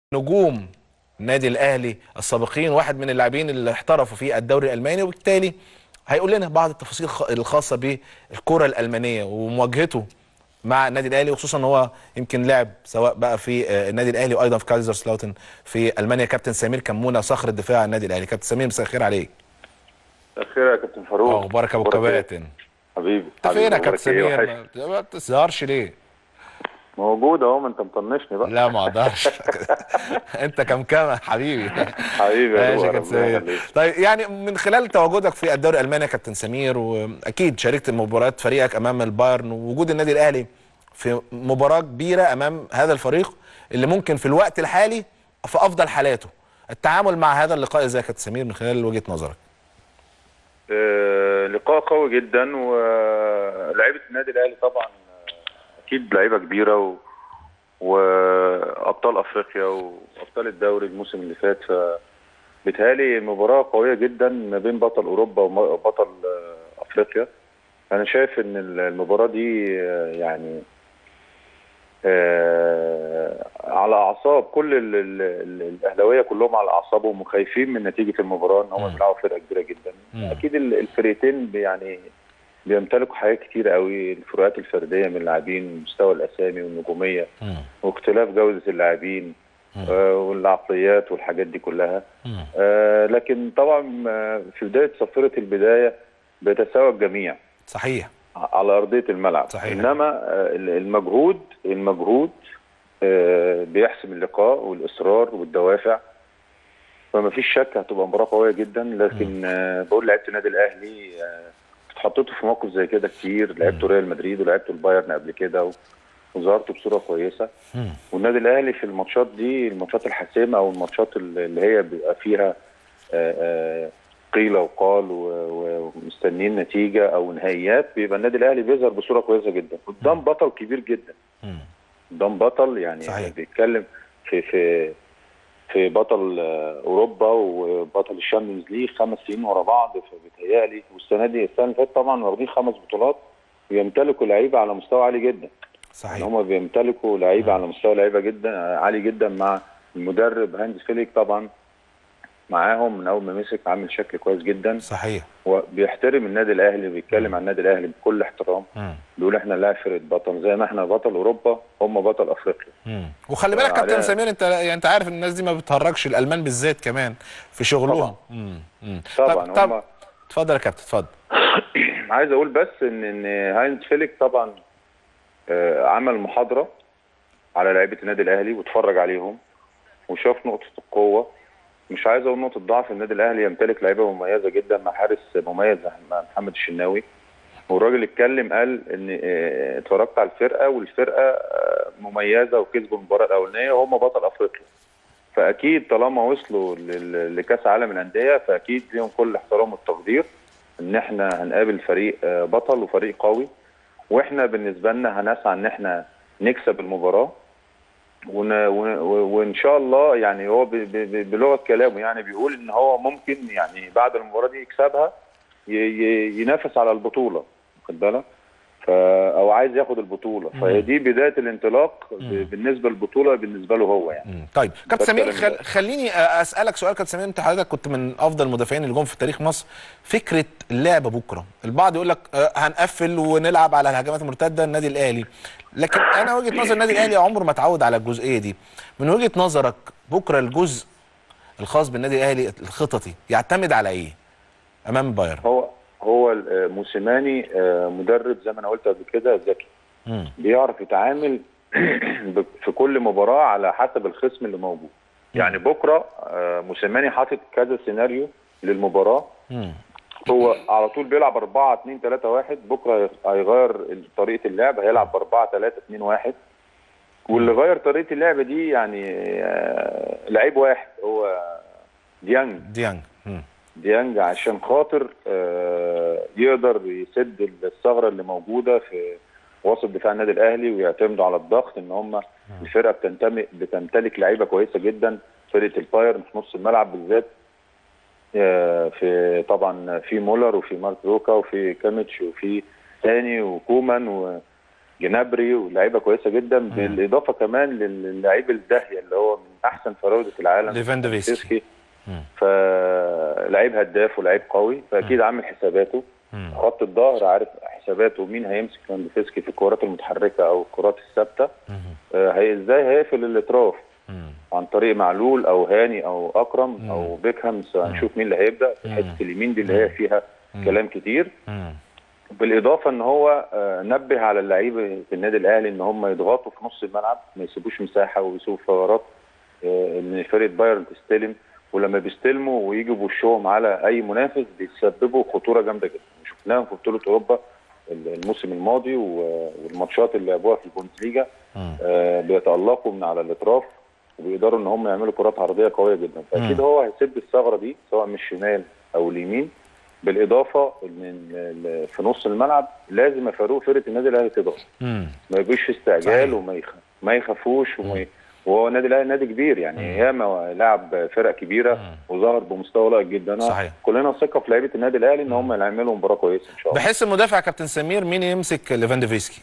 نجوم النادي الاهلي السابقين واحد من اللاعبين اللي احترفوا في الدوري الالماني وبالتالي هيقول لنا بعض التفاصيل الخ- الخاصه بالكره الالمانيه ومواجهته مع النادي الاهلي وخصوصا ان هو يمكن لعب سواء بقى في آه، النادي الاهلي وايضا في كايزرسلاوتن في المانيا كابتن سمير كمونه صخر الدفاع النادي الاهلي كابتن سمير مساء الخير عليك خير يا كابتن فاروق اخبارك يا ابو أخبارك إيه؟ كباتن حبيبي انت فين يا كابتن أخبارك إيه؟ سمير وحش. ما- ما بتظهرش ليه موجود اهو ما انت مطنشني بقى لا ما اقدرش انت كمكمه حبيبي حبيبي يا ماشي يا روح، كابتن ربنا سمير يخليك. طيب يعني من خلال تواجدك في الدوري الالماني يا كابتن سمير واكيد شاركت مباريات فريقك امام البايرن ووجود النادي الاهلي في مباراه كبيره امام هذا الفريق اللي ممكن في الوقت الحالي في افضل حالاته التعامل مع هذا اللقاء ازاي يا كابتن سمير من خلال وجهه نظرك آه، لقاء قوي جدا ولاعيبه النادي الاهلي طبعا آه، اكيد لعيبه كبيره و... وابطال افريقيا وابطال الدوري الموسم اللي فات ف بيتهيألي مباراة قوية جدا ما بين بطل أوروبا وبطل آه، أفريقيا أنا شايف إن المباراة دي آه، يعني آه، على أعصاب كل ال- ال- ال- الأهلاوية كلهم على أعصابهم وخايفين من نتيجة المباراة إن هم مم. بيلعبوا فرقة كبيرة جدا مم. أكيد ال- الفرقتين بي- يعني بيمتلكوا حاجات كتير قوي الفروقات الفردية من اللاعبين مستوى الأسامي والنجومية مم. واختلاف جودة اللاعبين مم. آه، والعقليات والحاجات دي كلها مم. آه، لكن طبعا آه، في بدايه صفيره البدايه بيتساوى الجميع صحيح على ارضيه الملعب صحيح. انما آه، المجهود المجهود آه، بيحسم اللقاء والاصرار والدوافع فما فيش شك هتبقى مباراه قويه جدا لكن آه، بقول لعيبه النادي الاهلي آه، اتحطيتوا في موقف زي كده كتير لعبتوا ريال مدريد ولعبتوا البايرن قبل كده و- وظهرتوا بصوره كويسه مم. والنادي الاهلي في الماتشات دي الماتشات الحاسمه او الماتشات اللي اللي هي بيبقى فيها آه، آه، قيل وقال و- و- ومستنيين نتيجه او نهائيات بيبقى النادي الاهلي بيظهر بصوره كويسه جدا قدام بطل كبير جدا مم. قدام بطل يعني صحيح. بيتكلم في في في بطل آه، اوروبا وبطل الشامبيونز ليج خمس سنين ورا بعض فبيتهيألي والسنه دي السنه اللي فاتت طبعا واخدين خمس بطولات ويمتلكوا لعيبه على مستوى عالي جدا ان صحيح هم بيمتلكوا لعيبه على مستوى لعيبه جدا عالي جدا مع المدرب هانز فيليك طبعا معاهم من اول ما مسك عامل شكل كويس جدا صحيح وبيحترم النادي الاهلي بيتكلم عن النادي الاهلي بكل احترام مم. بيقول احنا لاعب فرقه بطل زي ما احنا بطل اوروبا هم بطل افريقيا مم. وخلي بالك كابتن عليها- سمير انت يعني انت عارف ان الناس دي ما بتهرجش الالمان بالذات كمان في شغلهم مم. مم. طبعا طب, طب هم اتفضل يا كابتن اتفضل عايز اقول بس ان ان هاينز فيليك طبعا آه، عمل محاضره على لعيبه النادي الاهلي واتفرج عليهم وشاف نقطه القوه مش عايز اقول نقطه ضعف النادي الاهلي يمتلك لعيبه مميزه جدا مع حارس مميز زي محمد الشناوي والراجل اتكلم قال ان آه، اتفرجت على الفرقه والفرقه آه، مميزه وكسبوا المباراه الاولانيه وهم بطل افريقيا فاكيد طالما وصلوا لل- لكاس عالم الانديه فاكيد ليهم كل الاحترام والتقدير ان احنا هنقابل فريق آه، بطل وفريق قوي واحنا بالنسبه لنا هنسعى ان احنا نكسب المباراه ون... ون... وان شاء الله يعني هو ب... ب... ب- بلغه كلامه يعني بيقول ان هو ممكن يعني بعد المباراه دي يكسبها ي... ي... ينافس على البطوله واخد بالك ف... او عايز ياخد البطوله فهي دي بدايه الانطلاق ب... بالنسبه للبطوله بالنسبه له هو يعني مم. طيب كابتن سمير بتكلم خل... خليني اسالك سؤال كابتن سمير انت حضرتك كنت من افضل المدافعين اللي جم في تاريخ مصر فكره اللعب بكره البعض يقول لك آه، هنقفل ونلعب على الهجمات المرتده النادي الاهلي لكن انا وجهه نظر النادي الاهلي عمره ما اتعود على الجزئيه دي من وجهه نظرك بكره الجزء الخاص بالنادي الاهلي الخططي يعتمد على ايه امام بايرن هو هو آه، موسيماني آه، مدرب زي ما انا قلت قبل كده ذكي مم. بيعرف يتعامل ب- في كل مباراه على حسب الخصم اللي موجود يعني بكره آه، موسيماني حاطط كذا سيناريو للمباراه مم. هو على طول بيلعب 4 2 3 1 بكره هيغير طريقه اللعب هيلعب ب 4 3 2 1 واللي غير طريقه اللعب دي يعني آه، لعيب واحد هو ديانج ديانج مم. ديانج عشان خاطر آه، يقدر يسد الثغره اللي موجوده في وسط دفاع النادي الاهلي ويعتمدوا على الضغط ان هم الفرقه بتنتمي بتمتلك لعيبه كويسه جدا فرقه البايرن في نص الملعب بالذات آه، في طبعا في مولر وفي مارك روكا وفي كاميتش وفي تاني وكومان وجنابري ولاعيبه كويسه جدا بالاضافه كمان للعيب الداهيه اللي هو من احسن فراوده العالم ليفاندوفسكي فلعيب هداف ولعيب قوي فاكيد عامل حساباته مم. خط الظهر عارف حساباته مين هيمسك ليفاندوفسكي في الكرات المتحركه او الكرات الثابته مم. آه، هي ازاي هيقفل الاطراف مم. عن طريق معلول او هاني او اكرم مم. او بيكهام س- هنشوف مين اللي هيبدا في مم. حته اليمين دي اللي هي فيها مم. كلام كتير مم. بالاضافه ان هو آه، نبه على اللعيبه في النادي الاهلي ان هم يضغطوا في نص الملعب ما يسيبوش مساحه ويسيبوا ثغرات آه، ان فرقه بايرن تستلم ولما بيستلموا ويجوا بوشهم على اي منافس بيسببوا خطوره جامده جدا شفناهم في بطوله اوروبا الموسم الماضي و- والماتشات اللي لعبوها في البوندسليجا مم. آه، بيتالقوا من على الاطراف وبيقدروا ان هم يعملوا كرات عرضيه قويه جدا فاكيد مم. هو هيسد الثغره دي سواء من الشمال او اليمين بالاضافه ان ال- ال- في نص الملعب لازم يا فاروق فرقه النادي الاهلي تضغط مم. ما يبقوش في استعجال صحيح. وما يخ... ما يخافوش وما ي... وهو النادي الاهلي نادي كبير يعني ياما لعب فرق كبيره وظهر بمستوى لائق جدا أنا صحيح. كلنا ثقه في لعيبه النادي الاهلي ان هم يعملوا مباراه كويسه ان شاء الله بحس المدافع كابتن سمير مين يمسك ليفاندوفسكي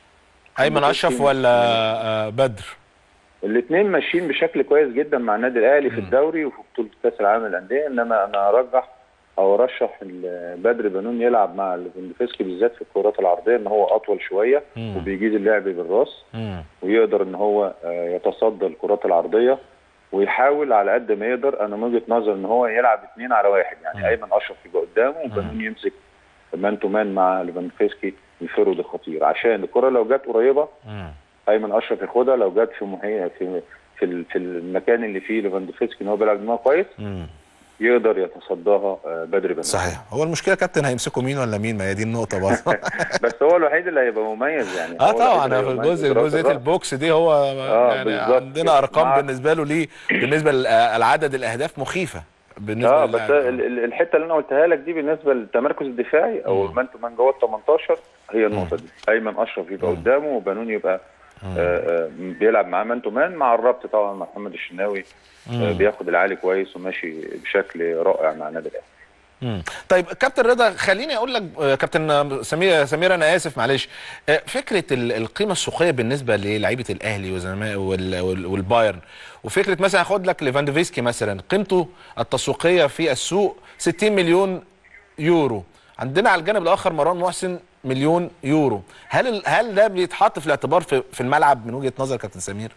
ايمن اشرف ولا آه، بدر الاثنين ماشيين بشكل كويس جدا مع النادي الاهلي في الدوري وفي بطوله كاس العالم للانديه انما انا ارجح او ارشح ال- بدر بنون يلعب مع ليفاندوفسكي بالذات في الكرات العرضيه ان هو اطول شويه مم. وبيجيد اللعب بالراس مم. ويقدر ان هو آه، يتصدى الكرات العرضيه ويحاول على قد ما يقدر انا من وجهه نظر ان هو يلعب اثنين على واحد يعني ايمن اشرف يبقى قدامه وبنون يمسك مان تو مان مع ليفاندوفسكي الفرود الخطير عشان الكره لو جت قريبه مم. ايمن اشرف ياخدها لو جت في محي... في في ال- في المكان اللي فيه ليفاندوفسكي ان هو بيلعب دماغه كويس مم. يقدر يتصداها آه، بدري بنون صحيح هو المشكله كابتن هيمسكوا مين ولا مين ما هي دي النقطه برضه بس هو الوحيد اللي هيبقى مميز يعني اه هو طبعا الوحيد في اللي هيبقى الجزء مميز جزئيه برأس الرأس. البوكس دي هو يعني بالظبط عندنا كده. ارقام مع- بالنسبه له ليه بالنسبه لعدد الاهداف مخيفه بالنسبه اه بس للاعب. ال- ال- الحته اللي انا قلتها لك دي بالنسبه للتمركز الدفاعي او المان تو مان جوه ال 18 هي النقطه دي ايمن اشرف يبقى قدامه وبنون يبقى آه آه بيلعب معاه مان تو مان مع الربط طبعا مع محمد الشناوي آه بياخد العالي كويس وماشي بشكل رائع مع النادي الاهلي مم. طيب كابتن رضا خليني اقول لك آه، كابتن سمير سمير انا اسف معلش آه، فكره ال- القيمه السوقيه بالنسبه للعيبه الاهلي وزمان وال- وال- والبايرن وفكره مثلا خد لك ليفاندوفسكي مثلا قيمته التسويقيه في السوق 60 مليون يورو عندنا على الجانب الاخر مروان محسن مليون يورو هل ال- هل ده بيتحط في الاعتبار في, في الملعب من وجهه نظر كابتن سمير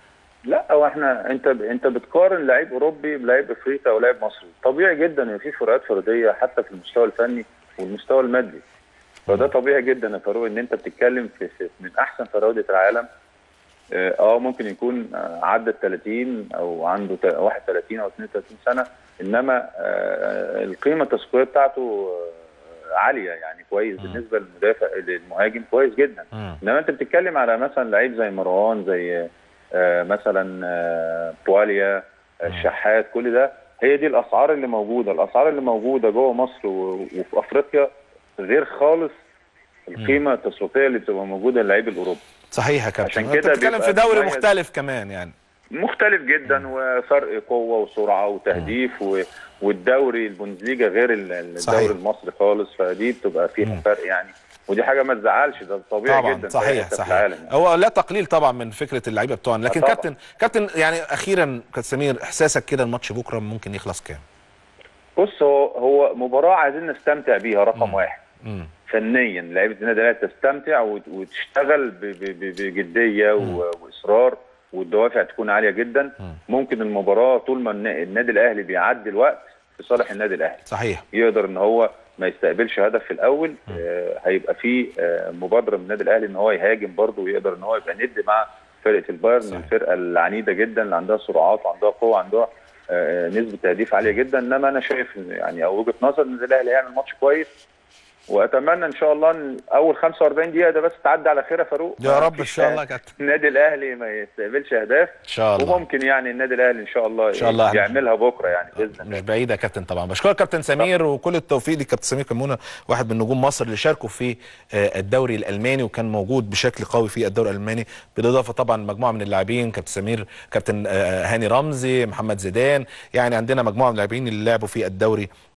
لا هو احنا انت انت بتقارن لعيب اوروبي بلعيب افريقي او لعيب مصري طبيعي جدا ان في فروقات فرديه حتى في المستوى الفني والمستوى المادي فده طبيعي جدا يا فاروق ان انت بتتكلم في, في من احسن فراوده العالم اه آه، ممكن يكون آه، عدى ال 30 او عنده تا- 31 او 32 سنه انما آه، القيمه التسويقيه بتاعته آه، عاليه يعني كويس بالنسبه للمدافع للمهاجم كويس جدا مم. انما انت بتتكلم على مثلا لعيب زي مروان زي آه، مثلا آه، بواليا آه، الشحات كل ده هي دي الاسعار اللي موجوده الاسعار اللي موجوده جوه مصر و- وفي افريقيا غير خالص القيمه التسويقيه اللي بتبقى موجوده للعيب الاوروبي صحيح يا كابتن عشان انت كده بتتكلم بيبقى في دوري مميز. مختلف كمان يعني مختلف جدا وفرق قوه وسرعه وتهديف و... والدوري البوندسليجا غير ال- الدوري صحيح. المصري خالص فدي بتبقى فيها فرق يعني ودي حاجه ما تزعلش ده طبيعي طبعا جدا في أي صحيح حتة في صحيح العالم يعني. هو لا تقليل طبعا من فكره اللعيبه بتوعنا لكن آه طبعا. كابتن كابتن يعني اخيرا كابتن سمير احساسك كده الماتش بكره ممكن يخلص كام؟ بص هو هو مباراه عايزين نستمتع بيها رقم واحد مم. فنيا لعيبه النادي الاهلي تستمتع وت- وتشتغل ب- ب- ب- بجديه و- واصرار والدوافع تكون عاليه جدا ممكن المباراه طول ما النا- النادي الاهلي بيعدي الوقت في صالح النادي الاهلي صحيح يقدر ان هو ما يستقبلش هدف في الاول آه هيبقى في آه مبادره من النادي الاهلي ان هو يهاجم برضه ويقدر ان هو يبقى ند مع فرقه البايرن صحيح. الفرقه العنيده جدا اللي عندها سرعات وعندها قوه وعندها آه نسبه تهديف عاليه جدا انما انا شايف إن- يعني او وجهه نظر ان النادي الاهلي هيعمل ماتش كويس واتمنى ان شاء الله ان اول 45 دقيقه ده بس تعدي على خير يا فاروق يا ما رب ان فيش شاء الله يا كابتن النادي الاهلي ما يستقبلش اهداف ان شاء الله وممكن يعني النادي الاهلي ان شاء الله, إن شاء الله. يعملها بكره يعني باذن الله مش بعيد يا كابتن طبعا بشكرك كابتن سمير وكل التوفيق لكابتن سمير كمونه واحد من نجوم مصر اللي شاركوا في آه، الدوري الالماني وكان موجود بشكل قوي في الدوري الالماني بالاضافه طبعا مجموعه من اللاعبين كابتن سمير كابتن آه، هاني رمزي محمد زيدان يعني عندنا مجموعه من اللاعبين اللي لعبوا في الدوري